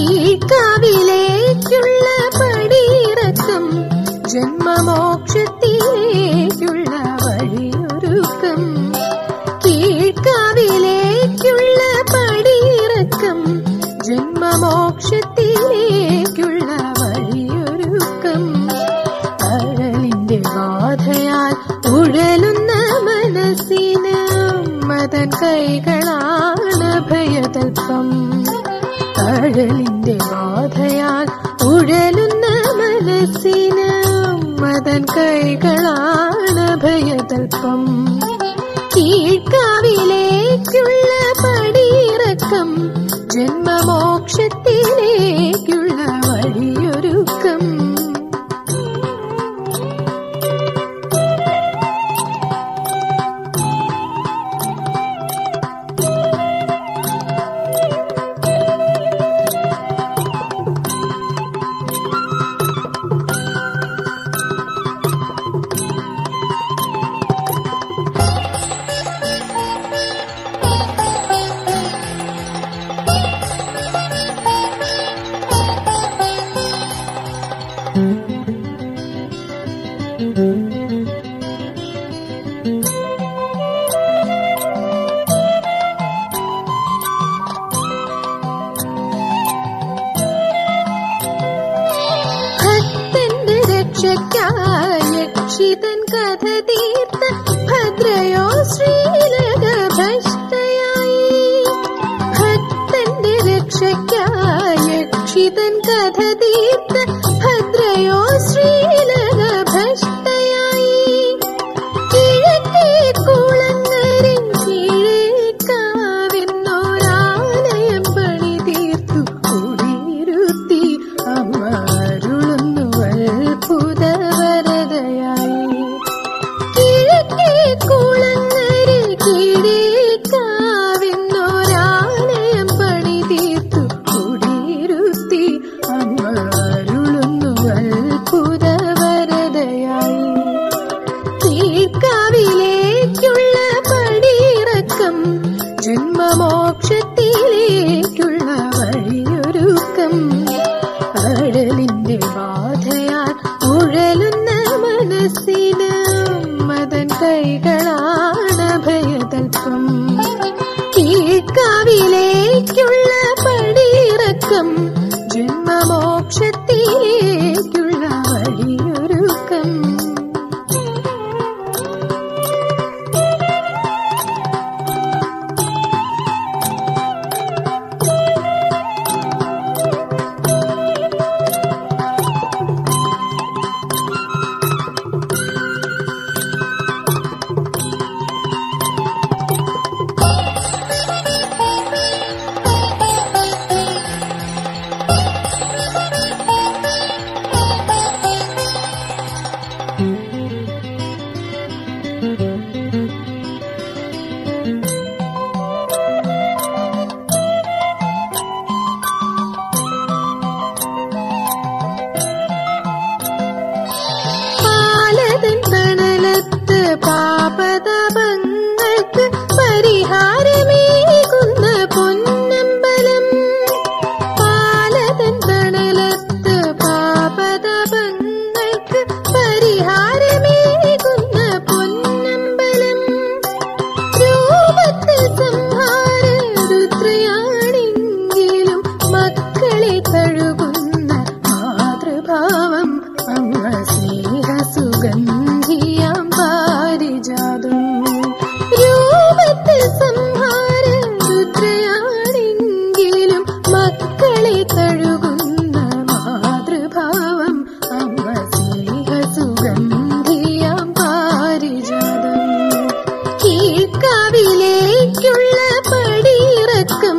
കീഴ്ക്കാവിലേക്കുള്ള പടിയിറക്കം ജന്മമോക്ഷത്തിലേക്കുള്ള വഴിയൊരുക്കം കീഴ്ക്കാവിലേക്കുള്ള പടിയിറക്കം ജന്മമോക്ഷത്തിലേക്കുള്ള വഴിയൊരുക്കം അഴലിന്റെ ബാധയാൽ ഉഴലുന്ന മനസ്സിന് മതൻ കൈകളാണ് ഭയതൽപ്പം അഴലിന്റെ ബാധയാൽ ഉഴലുന്ന മനസ്സിന് മതൻ കൈകളാണ് ഭയതൽപ്പം കീഴ്ക്കാവിലേക്കുള്ള പടിയിറക്കം ജന്മമോക്ഷത്തിലേക്കുള്ള വഴിയൊരുക്കം ഭക്തന്റെ രക്ഷയ്ക്കായി യക്ഷിതൻ കഥ തീർത്ത ഭദ്രയോ ശ്രീലക ഭ്രഷ്ടയായി ഭക്തന്റെ രക്ഷയ്ക്കായി യക്ഷിതൻ കഥ തീർത്ത ഭദ്രയോ ശ്രീലക ഭ്രഷ്ടയായി കിഴക്കേ കുളങ്ങരൻ കീഴേക്കാവെന്നോരാലയം പണി തീർത്തു കുടിയിരുത്തി അമ്മ അരുളുന്നു അത്ഭുതവരതയായി കിഴക്കേ കുളങ്ങര കീഴേക്കാവെന്നോരാലയം പണി തീർത്തു കുടിയിരുത്തി അമ്മ അരുളുന്നു അത്ഭുതവരതയായി തീർക്കാവിലേക്കുള്ള പടിയിറക്കം ജന്മമോക്ഷത്തിലേക്കുള്ള വഴിയൊരുക്കം അഴലിന്റെ ബാധയാൽ ഉഴലുന്ന മനസ്സിന് മതൻ കൈകളാണ് ഭയതൽപ്പം കീഴ്ക്കാവിലേക്കുള്ള പടിയിറക്കം ജന്മമോക്ഷത്തിലേക്കുള്ള വഴിയൊരുക്കം പാലതൻ തണലത്ത് പാപതപങ്ങൾക്ക് പരിഹാരമേകുന്ന പൊന്നമ്പലം പാലതൻ തണലത്ത് പാപതപങ്ങൾക്ക് പരിഹാരമേകുന്ന പൊന്നമ്പലം രൂപത്തിൽ സംഹാര രുദ്രയാണെങ്കിലും മക്കളെ കഴുകുന്ന മാതൃഭാവം അമ്മ സ്നേഹസുഗന്ധിയാം പാരിജാതം രൂപത്തിൽ സംഹാര രുദ്രയാണെങ്കിലും മക്കളെ കഴുകുന്ന മാതൃഭാവം അമ്മ സ്നേഹസുഗന്ധിയാം പാരിജാതം കീഴ്ക്കാവിലേക്കുള്ള പടിയിറക്കം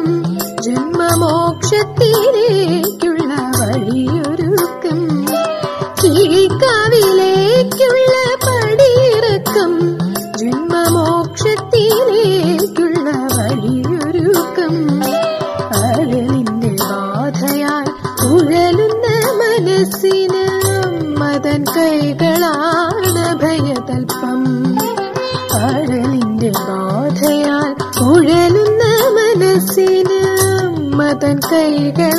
ജന്മമോക്ഷത്തിലേക്കുള്ള വഴിയൊരുക്കം കീഴ്ക്കാവിലേക്കുള്ള പടിയിറക്കം ജന്മമോക്ഷത്തിലേക്കുള്ള വഴിയൊരുക്കം അഴലിന്റെ ബാധയാൽ ഉഴലുന്ന മനസ്സിന് മതൻ കൈകളാണ് ഭയതൽപ്പം അഴലിന്റെ ബാധയാൽ ഉഴലുന്ന മനസ്സിന് മതൻ കൈകൾ